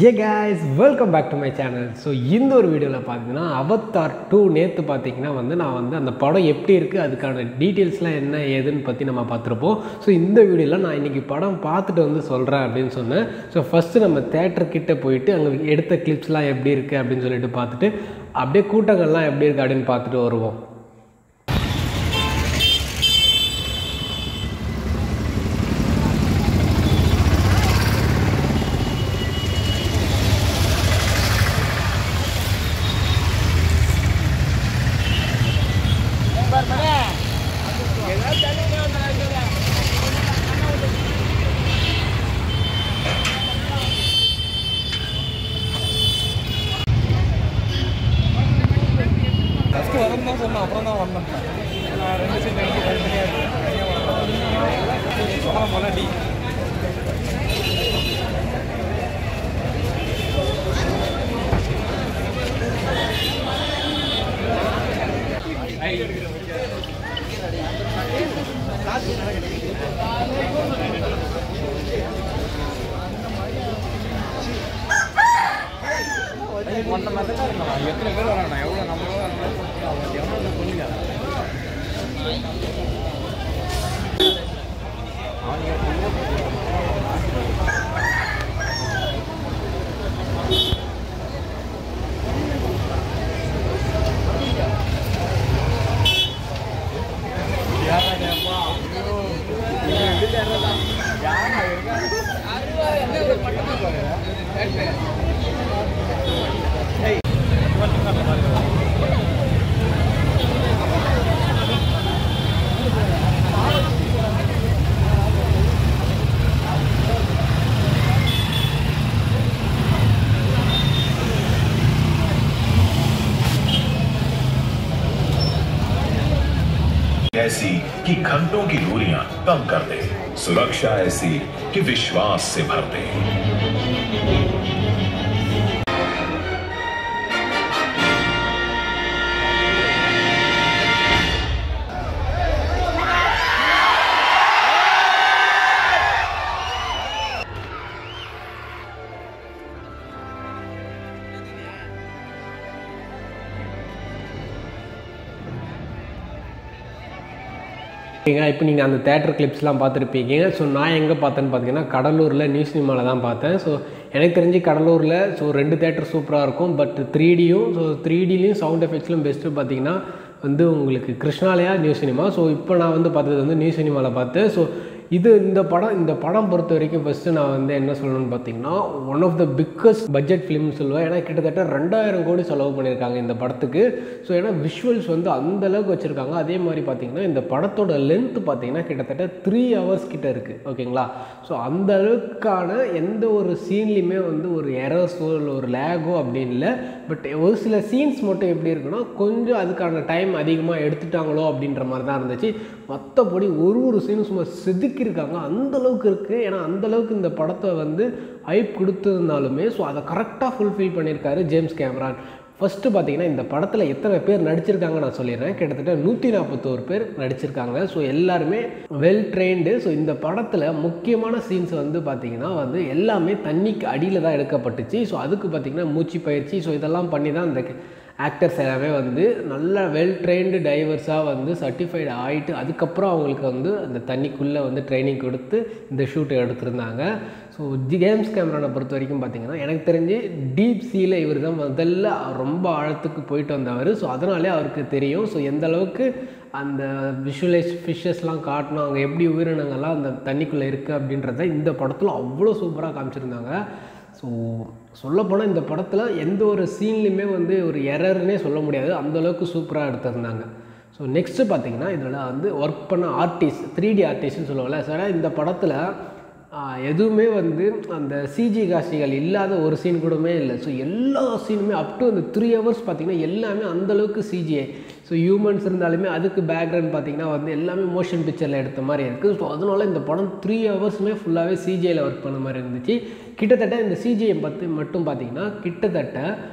A guys welcome back to my channel so இந்த ஒரு வீடியோவில் பார்த்தீங்கன்னா அவத்தார் டூ நேற்று பார்த்தீங்கன்னா வந்து நான் வந்து அந்த படம் எப்படி இருக்குது அதுக்கான டீட்டெயில்ஸ்லாம் என்ன ஏதுன்னு பற்றி நம்ம பார்த்துருப்போம் ஸோ இந்த வீடியோவில் நான் இன்றைக்கி படம் பார்த்துட்டு வந்து சொல்கிறேன் அப்படின்னு சொன்னேன் ஸோ ஃபஸ்ட்டு நம்ம தேட்டர் கிட்ட போயிட்டு அங்கே எடுத்த கிளிப்ஸ்லாம் எப்படி இருக்குது அப்படின்னு சொல்லிட்டு பார்த்துட்டு அப்படியே கூட்டங்கள்லாம் எப்படி இருக்குது அப்படின்னு பார்த்துட்டு வருவோம் ஃபஸ்ட்டு வரணும் தான் சொன்னேன் அப்புறம் தான் வந்தேன் நான் ரெண்டு சீட் எடுத்து தனித்தனியாக அப்புறம் முன்னாடி ஒன்றை மாதிரி தான் இருக்கலாம் எத்தனை பேர் வராங்க எவ்வளோ நம்ம எவ்வளோ எவ்வளோ சொல்லுங்க ऐसी कि घंटों की दूरियां कम कर दे सुरक्षा ऐसी कि विश्वास से भर दे ஓகேங்க இப்போ நீங்கள் அந்த தேட்டர் கிளிப்ஸ்லாம் பார்த்துருப்பீங்க ஸோ நான் எங்கே பார்த்தேன்னு பார்த்தீங்கன்னா கடலூரில் நியூ சினிமாவில் தான் பார்த்தேன் ஸோ எனக்கு தெரிஞ்சு கடலூரில் ஸோ ரெண்டு தேட்டர் சூப்பராக இருக்கும் பட் த்ரீ டியும் ஸோ த்ரீ டிலையும் சவுண்ட் எஃபெக்ட்ஸ்லும் பெஸ்ட்டு பார்த்தீங்கன்னா வந்து உங்களுக்கு கிருஷ்ணாலயா நியூ சினிமா ஸோ இப்போ நான் வந்து பார்த்தது வந்து நியூ சினிமாவில் பார்த்தேன் ஸோ இது இந்த படம் இந்த படம் பொறுத்த வரைக்கும் ஃபஸ்ட்டு நான் வந்து என்ன சொல்லணும்னு பார்த்தீங்கன்னா one of the biggest budget film சொல்லுவேன் ஏன்னா கிட்டத்தட்ட ரெண்டாயிரம் கோடி செலவு பண்ணியிருக்காங்க இந்த படத்துக்கு ஸோ ஏன்னா விஷுவல்ஸ் வந்து அந்த அளவுக்கு வச்சுருக்காங்க அதே மாதிரி பார்த்தீங்கன்னா இந்த படத்தோட லென்த் பார்த்தீங்கன்னா கிட்டத்தட்ட த்ரீ ஹவர்ஸ் கிட்ட இருக்குது ஓகேங்களா ஸோ அந்த அளவுக்கான எந்த ஒரு சீன்லேயுமே வந்து ஒரு எரர்ஸோ இல்லை ஒரு லேகோ அப்படின்னு இல்லை பட் ஒரு சில சீன்ஸ் மட்டும் எப்படி இருக்குன்னா கொஞ்சம் அதுக்கான டைம் அதிகமாக எடுத்துட்டாங்களோ அப்படின்ற மாதிரி தான் இருந்துச்சு மற்றபடி ஒரு ஒரு சீனும் சும்மா செதுக்கியிருக்காங்க அந்த அளவுக்கு இருக்குது ஏன்னா அந்த அளவுக்கு இந்த படத்தை வந்து ஹைப் கொடுத்துருந்தாலுமே ஸோ அதை கரெக்டாக ஃபுல்ஃபில் பண்ணியிருக்காரு ஜேம்ஸ் கேமரான் ஃபஸ்ட்டு பார்த்தீங்கன்னா இந்த படத்தில் எத்தனை பேர் நடிச்சிருக்காங்க நான் சொல்லிடுறேன் கிட்டத்தட்ட நூற்றி நாற்பத்தோரு பேர் நடிச்சிருக்காங்க ஸோ எல்லாருமே வெல் ட்ரெயின்டு ஸோ இந்த படத்தில் முக்கியமான சீன்ஸ் வந்து பார்த்திங்கன்னா வந்து எல்லாமே தண்ணிக்கு அடியில் தான் எடுக்கப்பட்டுச்சு ஸோ அதுக்கு பார்த்திங்கன்னா மூச்சு பயிற்சி ஸோ இதெல்லாம் பண்ணி தான் இந்த ஆக்டர்ஸ் எல்லாமே வந்து நல்ல வெல் ட்ரெயின்டு டைவர்ஸாக வந்து சர்டிஃபைடு ஆகிட்டு அதுக்கப்புறம் அவங்களுக்கு வந்து அந்த தண்ணிக்குள்ளே வந்து ட்ரைனிங் கொடுத்து இந்த ஷூட்டை எடுத்திருந்தாங்க ஸோ ஜேம்ஸ் கேமரானை பொறுத்த வரைக்கும் பார்த்தீங்கன்னா எனக்கு தெரிஞ்சு டீப் சீல இவர் தான் முதல்ல ரொம்ப ஆழத்துக்கு போயிட்டு வந்தவர் ஸோ அதனாலே அவருக்கு தெரியும் ஸோ எந்த அளவுக்கு அந்த விஷுவலைஸ் ஃபிஷ்ஷஸ்லாம் காட்டணும் அங்கே எப்படி உயிரினங்கள்லாம் அந்த தண்ணிக்குள்ளே இருக்குது அப்படின்றத இந்த படத்தில் அவ்வளோ சூப்பராக காமிச்சிருந்தாங்க ஸோ சொல்லப்போனால் இந்த படத்தில் எந்த ஒரு சீன்லையுமே வந்து ஒரு எரர்னே சொல்ல முடியாது அந்தளவுக்கு சூப்பராக எடுத்திருந்தாங்க ஸோ நெக்ஸ்ட்டு பார்த்தீங்கன்னா இதில் வந்து ஒர்க் பண்ண ஆர்டிஸ்ட் த்ரீ டி ஆர்டிஸ்ட்னு சொல்லுவாங்கல்ல சார் இந்த படத்தில் ஆஹ், எதுவுமே வந்து அந்த சிஜி காட்சிகள் இல்லாத ஒரு சீன் கூடமே இல்லை ஸோ எல்லா சீனுமே அப் டு அந்த த்ரீ ஹவர்ஸ் பார்த்தீங்கன்னா எல்லாமே அந்தளவுக்கு சிஜிஐ ஸோ ஹியூமன்ஸ் இருந்தாலுமே அதுக்கு பேக்ரவுண்ட் பார்த்தீங்கன்னா வந்து எல்லாமே மோஷன் பிக்சரில் எடுத்த மாதிரி இருக்குது ஸோ அதனால இந்த படம் த்ரீ ஹவர்ஸுமே ஃபுல்லாகவே சிஜிஐயில் ஒர்க் பண்ண மாதிரி இருந்துச்சு கிட்டத்தட்ட இந்த சிஜிஐ பற்றி மட்டும் பார்த்தீங்கன்னா கிட்டத்தட்ட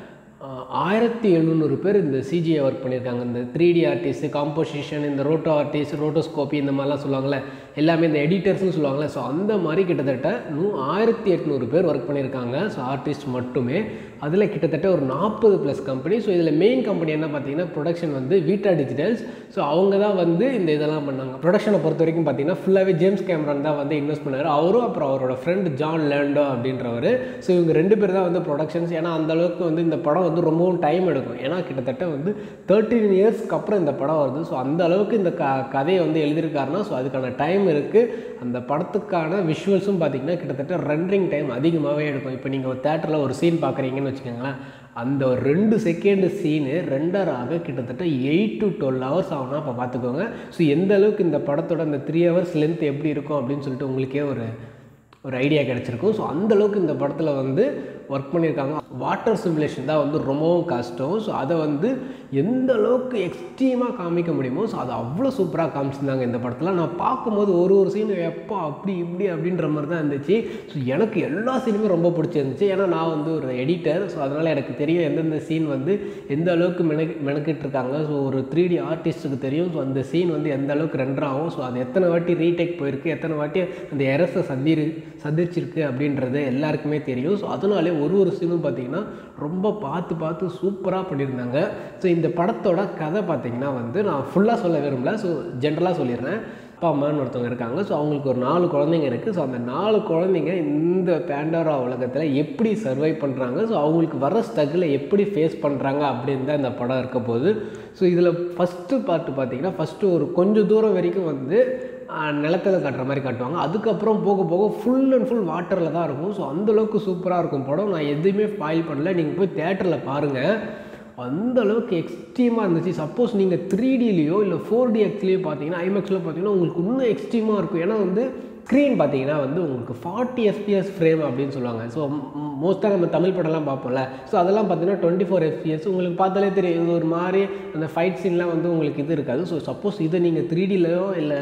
ஆயிரத்தி எழுநூறு பேர் இந்த சிஜிஐ ஒர்க் பண்ணியிருக்காங்க இந்த த்ரீ டி ஆர்டிஸ்ட் காம்போசிஷன் இந்த ரோட்டோ ஆர்டிஸ்ட் ரோட்டோஸ்கோப்பி இந்த மாதிரிலாம் சொல்லுவாங்கள்ல எல்லாமே இந்த எடிட்டர்ஸ்னு சொல்லுவாங்கள்ல ஸோ அந்த மாதிரி கிட்டத்தட்ட நூ ஆயிரத்தி எட்நூறு பேர் ஒர்க் பண்ணியிருக்காங்க ஸோ ஆர்டிஸ்ட் மட்டுமே அதில் கிட்டத்தட்ட ஒரு நாற்பது ப்ளஸ் கம்பெனி ஸோ இதில் மெயின் கம்பெனி என்ன பார்த்தீங்கன்னா ப்ரொடக்ஷன் வந்து வீட்டா டிஜிட்டல்ஸ் ஸோ அவங்க தான் வந்து இந்த இதெல்லாம் பண்ணாங்க ப்ரொடக்ஷனை பொறுத்த வரைக்கும் பார்த்தீங்கன்னா ஃபுல்லாகவே ஜேம்ஸ் கேமரான் தான் வந்து இன்வெஸ்ட் பண்ணார் அவரும் அப்புறம் அவரோட ஃப்ரெண்ட் ஜான் லேண்டோ அப்படின்றவர் ஸோ இவங்க ரெண்டு பேர் தான் வந்து ப்ரொடக்ஷன்ஸ் ஏன்னா அந்த அளவுக்கு வந்து இந்த படம் வந்து ரொம்பவும் டைம் எடுக்கும் ஏன்னா கிட்டத்தட்ட வந்து தேர்ட்டீன் இயர்ஸ்க்கு அப்புறம் இந்த படம் வருது ஸோ அந்த அளவுக்கு இந்த க கதையை வந்து எழுதியிருக்காருன்னா ஸோ அதுக்கான டைம் இருக்குது அந்த படத்துக்கான விஷுவல்ஸும் பார்த்தீங்கன்னா கிட்டத்தட்ட ரெண்டரிங் டைம் அதிகமாகவே எடுக்கும் இப்போ நீங்கள் ஒரு தேட்டரில் ஒரு சீன் பார்க்குறீங்கன்னு வச்சுக்கோங்களேன் அந்த ஒரு ரெண்டு செகண்ட் சீனு ரெண்டர் ஆக கிட்டத்தட்ட எயிட் டு டுவெல் ஹவர்ஸ் ஆகும்னா அப்போ பார்த்துக்கோங்க ஸோ எந்த அளவுக்கு இந்த படத்தோட அந்த த்ரீ ஹவர்ஸ் லென்த் எப்படி இருக்கும் அப்படின்னு சொல்லிட்டு உங்களுக்கே ஒரு ஒரு ஐடியா கிடச்சிருக்கும் ஸோ அந்தளவுக்கு இந்த படத்தில் வந்து ஒர்க் பண்ணியிருக்காங்க வாட்டர் சிமுலேஷன் தான் வந்து ரொம்பவும் கஷ்டம் ஸோ அதை வந்து எந்த அளவுக்கு எக்ஸ்ட்ரீமாக காமிக்க முடியுமோ ஸோ அதை அவ்வளோ சூப்பராக காமிச்சிருந்தாங்க இந்த படத்தில் நான் பார்க்கும்போது ஒரு ஒரு சீன் எப்போ அப்படி இப்படி அப்படின்ற மாதிரி தான் இருந்துச்சு ஸோ எனக்கு எல்லா சீனுமே ரொம்ப பிடிச்சிருந்துச்சு ஏன்னா நான் வந்து ஒரு எடிட்டர் ஸோ அதனால் எனக்கு தெரியும் எந்தெந்த சீன் வந்து எந்த அளவுக்கு மென மெனக்கிட்டு இருக்காங்க ஸோ ஒரு த்ரீ டி ஆர்டிஸ்ட்டுக்கு தெரியும் ஸோ அந்த சீன் வந்து எந்த அளவுக்கு ரெண்டர் ஆகும் ஸோ அது எத்தனை வாட்டி ரீடேக் போயிருக்கு எத்தனை வாட்டி அந்த எரஸை சந்திரு சந்திச்சிருக்கு அப்படின்றது எல்லாருக்குமே தெரியும் ஸோ அதனாலே ஒரு ஒரு சீனும் பார்த்தீங்கன்னா ரொம்ப பார்த்து பார்த்து சூப்பராக பண்ணியிருந்தாங்க ஸோ இந்த படத்தோட கதை பார்த்தீங்கன்னா வந்து நான் ஃபுல்லாக சொல்ல விரும்பல ஸோ ஜென்ரலாக சொல்லிடுறேன் அப்பா அம்மான்னு ஒருத்தவங்க இருக்காங்க ஸோ அவங்களுக்கு ஒரு நாலு குழந்தைங்க இருக்குது ஸோ அந்த நாலு குழந்தைங்க இந்த பேண்டோரா உலகத்தில் எப்படி சர்வை பண்ணுறாங்க ஸோ அவங்களுக்கு வர ஸ்ட்ரகிளை எப்படி ஃபேஸ் பண்ணுறாங்க அப்படின்னு தான் இந்த படம் இருக்க போகுது ஸோ இதில் ஃபஸ்ட்டு பார்ட்டு பார்த்தீங்கன்னா ஃபஸ்ட்டு ஒரு கொஞ்சம் தூரம் வரைக்கும் வந்து நிலத்தில் காட்டுற மாதிரி காட்டுவாங்க அதுக்கப்புறம் போக போக ஃபுல் அண்ட் ஃபுல் வாட்டரில் தான் இருக்கும் ஸோ அந்தளவுக்கு சூப்பராக இருக்கும் படம் நான் எதுவுமே ஃபாயில் பண்ணல நீங்கள் போய் தேட்டரில் பாருங்கள் அந்த அளவுக்கு எக்ஸ்ட்ரீமாக இருந்துச்சு சப்போஸ் நீங்கள் த்ரீ டிலேயோ இல்லை ஃபோர் டி எக்ஸ்லேயோ பார்த்தீங்கன்னா ஐமேக்ஸில் பார்த்தீங்கன்னா உங்களுக்கு இன்னும் எக்ஸ்ட்ரீமாக இருக்கும் ஏன்னா வந்து ஸ்க்ரீன் பார்த்தீங்கன்னா வந்து உங்களுக்கு ஃபார்ட்டி எஃபிஎஸ் ஃப்ரேம் அப்படின்னு சொல்லுவாங்க ஸோ மோஸ்ட்டாக நம்ம தமிழ் படம்லாம் பார்ப்போம்ல ஸோ அதெல்லாம் பார்த்தீங்கன்னா டுவெண்ட்டி ஃபோர் எஃபிஎஸ் உங்களுக்கு பார்த்தாலே தெரியும் இது ஒரு மாதிரி அந்த ஃபைட் சீன்லாம் வந்து உங்களுக்கு இது இருக்காது ஸோ சப்போஸ் இதை நீங்கள் த்ரீ டிலையோ இல்லை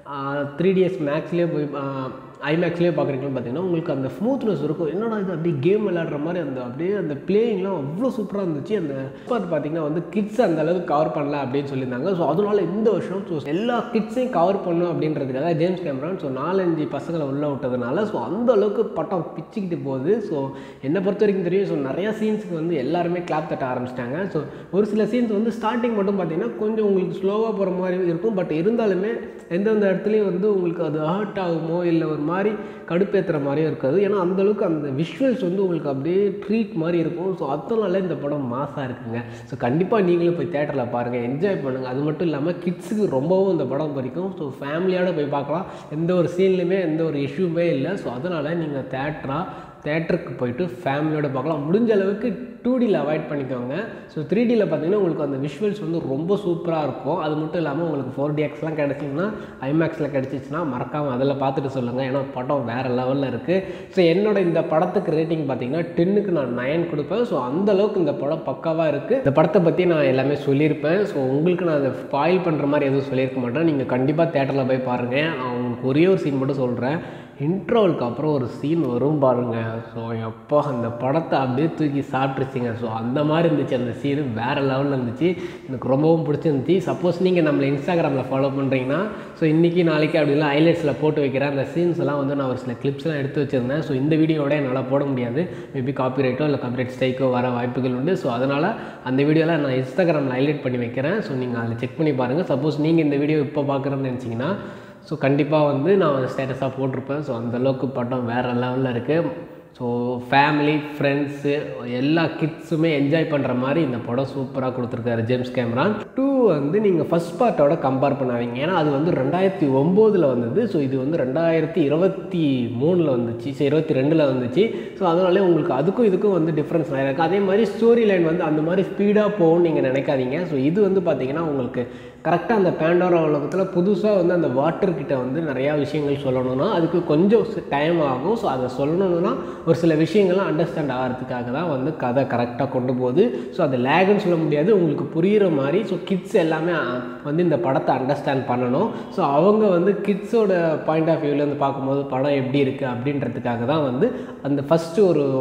த்ரீ டிஎஸ் மேக்ஸ்லேயே போய் ஐமேக்ஸ்லேயே பார்க்குறீங்கன்னு பார்த்தீங்கன்னா உங்களுக்கு அந்த ஸ்மூத்னஸ் இருக்கும் என்னடா இது அப்படியே கேம் விளையாடுற மாதிரி அந்த அப்படியே அந்த பிளேயிங்லாம் அவ்வளோ சூப்பராக இருந்துச்சு அந்த பார்த்து பார்த்தீங்கன்னா வந்து கிட்ஸ் அந்த அளவுக்கு கவர் பண்ணல அப்படின்னு சொல்லியிருந்தாங்க ஸோ அதனால இந்த வருஷம் ஸோ எல்லா கிட்ஸையும் கவர் பண்ணும் அப்படின்றதுக்காக ஜேம்ஸ் கேமரான் ஸோ நாலஞ்சு பசங்களை உள்ளே விட்டதுனால ஸோ அந்த அளவுக்கு பட்டம் பிச்சுக்கிட்டு போகுது ஸோ என்னை பொறுத்த வரைக்கும் தெரியும் ஸோ நிறையா சீன்ஸுக்கு வந்து எல்லாருமே கிளாப் தட்ட ஆரம்பிச்சிட்டாங்க ஸோ ஒரு சில சீன்ஸ் வந்து ஸ்டார்டிங் மட்டும் பார்த்தீங்கன்னா கொஞ்சம் உங்களுக்கு ஸ்லோவாக போகிற மாதிரி இருக்கும் பட் இருந்தாலுமே எந்தெந்த இடத்துலையும் வந்து உங்களுக்கு அது ஹர்ட் ஆகுமோ இல்லை ஒரு மாதிரி கடுப்பேற்றுற மாதிரியும் இருக்காது ஏன்னா அந்தளவுக்கு அந்த விஷுவல்ஸ் வந்து உங்களுக்கு அப்படியே ட்ரீட் மாதிரி இருக்கும் ஸோ அதனால இந்த படம் மாசாக இருக்குங்க ஸோ கண்டிப்பாக நீங்களும் போய் தேட்டரில் பாருங்கள் என்ஜாய் பண்ணுங்கள் அது மட்டும் இல்லாமல் கிட்ஸுக்கு ரொம்பவும் இந்த படம் பிடிக்கும் ஸோ ஃபேமிலியோடு போய் பார்க்கலாம் எந்த ஒரு சீன்லையுமே எந்த ஒரு இஷ்யூமே இல்லை ஸோ அதனால் நீங்கள் தேட்டராக தேட்டருக்கு போயிட்டு ஃபேமிலியோட பார்க்கலாம் முடிஞ்ச அளவுக்கு டூ டியில் அவாய்ட் பண்ணிக்கோங்க ஸோ த்ரீ டியில் பார்த்தீங்கன்னா உங்களுக்கு அந்த விஷுவல்ஸ் வந்து ரொம்ப சூப்பராக இருக்கும் அது மட்டும் இல்லாமல் உங்களுக்கு ஃபோர் டிஎக்ஸ்லாம் கிடச்சிங்கன்னா ஐமேக்ஸில் கிடச்சிச்சின்னா மறக்காமல் அதில் பார்த்துட்டு சொல்லுங்கள் ஏன்னா படம் வேறு லெவலில் இருக்குது ஸோ என்னோட இந்த படத்துக்கு ரேட்டிங் பார்த்தீங்கன்னா டென்னுக்கு நான் நயன் கொடுப்பேன் ஸோ அந்தளவுக்கு இந்த படம் பக்காவாக இருக்குது இந்த படத்தை பற்றி நான் எல்லாமே சொல்லியிருப்பேன் ஸோ உங்களுக்கு நான் அதை ஸ்பாயில் பண்ணுற மாதிரி எதுவும் சொல்லியிருக்க மாட்டேன் நீங்கள் கண்டிப்பாக தேட்டரில் போய் பாருங்கள் நான் உங்களுக்கு ஒரே ஒரு சீன் மட்டும் சொல்கிறேன் இன்ட்ரோவலுக்கு அப்புறம் ஒரு சீன் வரும் பாருங்க ஸோ எப்போ அந்த படத்தை அப்படியே தூக்கி சாப்பிட்ருச்சிங்க ஸோ அந்த மாதிரி இருந்துச்சு அந்த சீனு வேறு லெவலில் இருந்துச்சு எனக்கு ரொம்பவும் பிடிச்சிருந்துச்சி சப்போஸ் நீங்கள் நம்மளை இன்ஸ்டாகிராமில் ஃபாலோ பண்ணுறீங்கன்னா ஸோ இன்றைக்கி நாளைக்கு அப்படிலாம் ஹைலைட்ஸில் போட்டு வைக்கிறேன் அந்த சீன்ஸ் எல்லாம் வந்து நான் ஒரு சில கிளிப்ஸ்லாம் எடுத்து வச்சுருந்தேன் ஸோ இந்த வீடியோட என்னால் போட முடியாது மேபி காப்பிரைட்டோ இல்லை காப்பிரைட் ஸ்ட்ரைக்கோ வர வாய்ப்புகள் உண்டு ஸோ அதனால் அந்த வீடியோலாம் நான் இன்ஸ்டாகிராமில் ஹைலைட் பண்ணி வைக்கிறேன் ஸோ நீங்கள் அதில் செக் பண்ணி பாருங்கள் சப்போஸ் நீங்கள் இந்த வீடியோ இப்போ பார்க்குறேன்னு நினச்சிங்கன்னா ஸோ கண்டிப்பாக வந்து நான் ஸ்டேட்டஸாக போட்டிருப்பேன் ஸோ அந்தளவுக்கு படம் வேறு லெவலில் இருக்குது ஸோ ஃபேமிலி ஃப்ரெண்ட்ஸு எல்லா கிட்ஸுமே என்ஜாய் பண்ணுற மாதிரி இந்த படம் சூப்பராக கொடுத்துருக்காரு ஜேம்ஸ் கேமரான் டூ வந்து நீங்கள் ஃபஸ்ட் பார்ட்டோட கம்பேர் பண்ணாதீங்க ஏன்னா அது வந்து ரெண்டாயிரத்தி ஒம்போதில் வந்தது ஸோ இது வந்து ரெண்டாயிரத்தி இருபத்தி மூணில் வந்துச்சு சரி இருபத்தி ரெண்டில் வந்துச்சு ஸோ அதனாலே உங்களுக்கு அதுக்கும் இதுக்கும் வந்து டிஃப்ரென்ஸ் நிறையா இருக்குது அதே மாதிரி ஸ்டோரி லைன் வந்து அந்த மாதிரி ஸ்பீடாக போகும்னு நீங்கள் நினைக்காதீங்க ஸோ இது வந்து பார்த்தீங்கன்னா உங்களுக்கு கரெக்டாக அந்த பேண்டோரா உலகத்தில் புதுசாக வந்து அந்த வாட்டர் கிட்ட வந்து நிறையா விஷயங்கள் சொல்லணும்னா அதுக்கு கொஞ்சம் டைம் ஆகும் ஸோ அதை சொல்லணும்னா ஒரு சில விஷயங்கள்லாம் அண்டர்ஸ்டாண்ட் ஆகிறதுக்காக தான் வந்து கதை கரெக்டாக கொண்டு போகுது ஸோ அது லேகுன்னு சொல்ல முடியாது உங்களுக்கு புரிகிற மாதிரி ஸோ கிட்ஸ் எல்லாமே அஹ், வந்து இந்த படத்தை அண்டர்ஸ்டாண்ட் பண்ணணும் ஸோ அவங்க வந்து கிட்ஸோட பாயிண்ட் ஆஃப் வியூலேருந்து பார்க்கும்போது படம் எப்படி இருக்குது அப்படின்றதுக்காக தான் வந்து அந்த ஃபஸ்ட்டு ஒரு ஒன்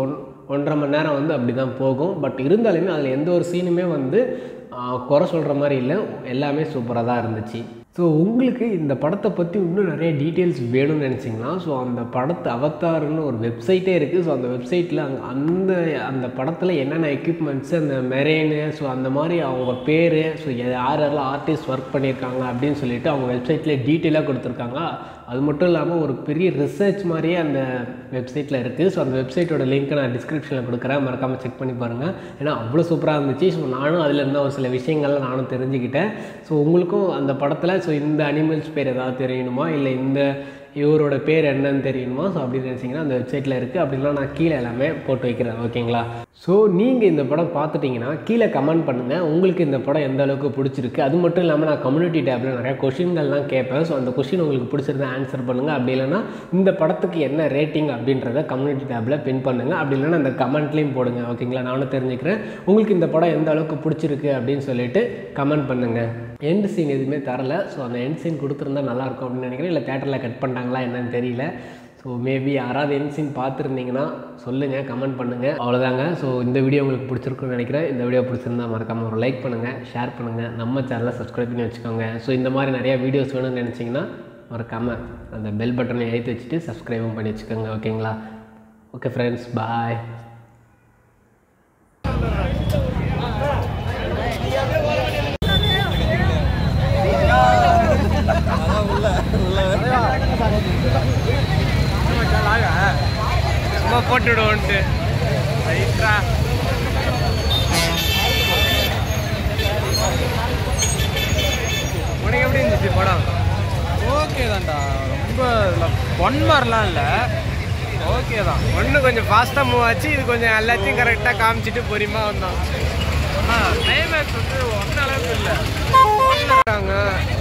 ஒன்றரை மணி நேரம் வந்து அப்படி தான் போகும் பட் இருந்தாலுமே அதில் எந்த ஒரு சீனுமே வந்து ஆஹ், குறை சொல்கிற மாதிரி இல்லை எல்லாமே சூப்பராக தான் இருந்துச்சு ஸோ உங்களுக்கு இந்த படத்தை பற்றி இன்னும் நிறைய டீட்டெயில்ஸ் வேணும்னு நினச்சிங்கன்னா ஸோ அந்த படத்தை அவத்தாருன்னு ஒரு வெப்சைட்டே இருக்குது ஸோ அந்த வெப்சைட்டில் அங்கே அந்த அந்த படத்தில் என்னென்ன எக்யூப்மெண்ட்ஸு அந்த மெரெயினு ஸோ அந்த மாதிரி அவங்க பேர் ஸோ யார் யாரெல்லாம் ஆர்டிஸ்ட் ஒர்க் பண்ணியிருக்காங்க அப்படின்னு சொல்லிட்டு அவங்க வெப்சைட்டில் டீட்டெயிலாக கொடுத்துருக்காங்க அது மட்டும் இல்லாமல் ஒரு பெரிய ரிசர்ச் மாதிரியே அந்த வெப்சைட்டில் இருக்குது ஸோ அந்த வெப்சைட்டோட லிங்க்கை நான் டிஸ்கிரிப்ஷனில் கொடுக்குறேன் மறக்காமல் செக் பண்ணி பாருங்கள் ஏன்னா அவ்வளோ சூப்பராக இருந்துச்சு ஸோ நானும் அதில் இருந்த ஒரு சில விஷயங்கள்லாம் நானும் தெரிஞ்சுக்கிட்டேன் ஸோ உங்களுக்கும் அந்த படத்தில் ஸோ இந்த அனிமல்ஸ் பேர் ஏதாவது தெரியணுமா இல்லை இந்த இவரோட பேர் என்னன்னு தெரியணுமா ஸோ அப்படி நினச்சிங்கன்னா அந்த வெப்சைட்டில் இருக்குது அப்படின்னா நான் கீழே எல்லாமே போட்டு வைக்கிறேன் ஓகேங்களா ஸோ நீங்கள் இந்த படம் பார்த்துட்டிங்கன்னா கீழே கமெண்ட் பண்ணுங்கள் உங்களுக்கு இந்த படம் எந்த அளவுக்கு பிடிச்சிருக்கு அது மட்டும் இல்லாமல் நான் கம்யூனிட்டி டேப்பில் நிறைய கொஷின்கள்லாம் கேட்பேன் ஸோ அந்த கொஷின் உங்களுக்கு பிடிச்சிருந்தா ஆன்சர் பண்ணுங்கள் அப்படி இல்லைன்னா இந்த படத்துக்கு என்ன ரேட்டிங் அப்படின்றத கம்யூனிட்டி டேப்பில் பின் பண்ணுங்கள் அப்படி இல்லைன்னா அந்த கமெண்ட்லேயும் போடுங்க ஓகேங்களா நானும் தெரிஞ்சுக்கிறேன் உங்களுக்கு இந்த படம் எந்த அளவுக்கு பிடிச்சிருக்கு அப்படின்னு சொல்லிட்டு கமெண்ட் பண்ணுங்கள் எண்ட் சீன் எதுவுமே தரல ஸோ அந்த எண்ட் சீன் கொடுத்துருந்தா நல்லாயிருக்கும் அப்படின்னு நினைக்கிறேன் இல்லை தேட்டரில் கட் பண்ணிட்டாங்களா என்னன்னு தெரியல ஸோ மேபி யாராவது எண்ட் சீன் பார்த்துருந்தீங்கன்னா சொல்லுங்கள் கமெண்ட் பண்ணுங்கள் அவ்வளோதாங்க ஸோ இந்த வீடியோ உங்களுக்கு பிடிச்சிருக்குன்னு நினைக்கிறேன் இந்த வீடியோ பிடிச்சிருந்தா மறக்காமல் ஒரு லைக் பண்ணுங்கள் ஷேர் பண்ணுங்கள் நம்ம சேனலை சப்ஸ்கிரைப் பண்ணி வச்சுக்கோங்க ஸோ இந்த மாதிரி நிறையா வீடியோஸ் வேணும்னு நினச்சிங்கன்னா மறக்காமல் அந்த பெல் பட்டனை எழுத்து வச்சுட்டு சப்ஸ்கிரைபும் பண்ணி வச்சுக்கோங்க ஓகேங்களா ஓகே ஃப்ரெண்ட்ஸ் பாய் சும்மா போட்டு விடுவோன்ட்டு ரைட்ரா உனக்கு எப்படி இருந்துச்சு படம் ஓகே தான்டா ரொம்ப ஒன் மாதிரிலாம் இல்லை ஓகே தான் ஒன்று கொஞ்சம் ஃபாஸ்ட்டாக மூவ் ஆச்சு இது கொஞ்சம் எல்லாத்தையும் கரெக்டாக காமிச்சிட்டு பொறுமையாக வந்தோம் ஆனால் கிளைமேக்ஸ் வந்து ஒன்றும் அளவுக்கு இல்லை ஒன்று இருக்காங்க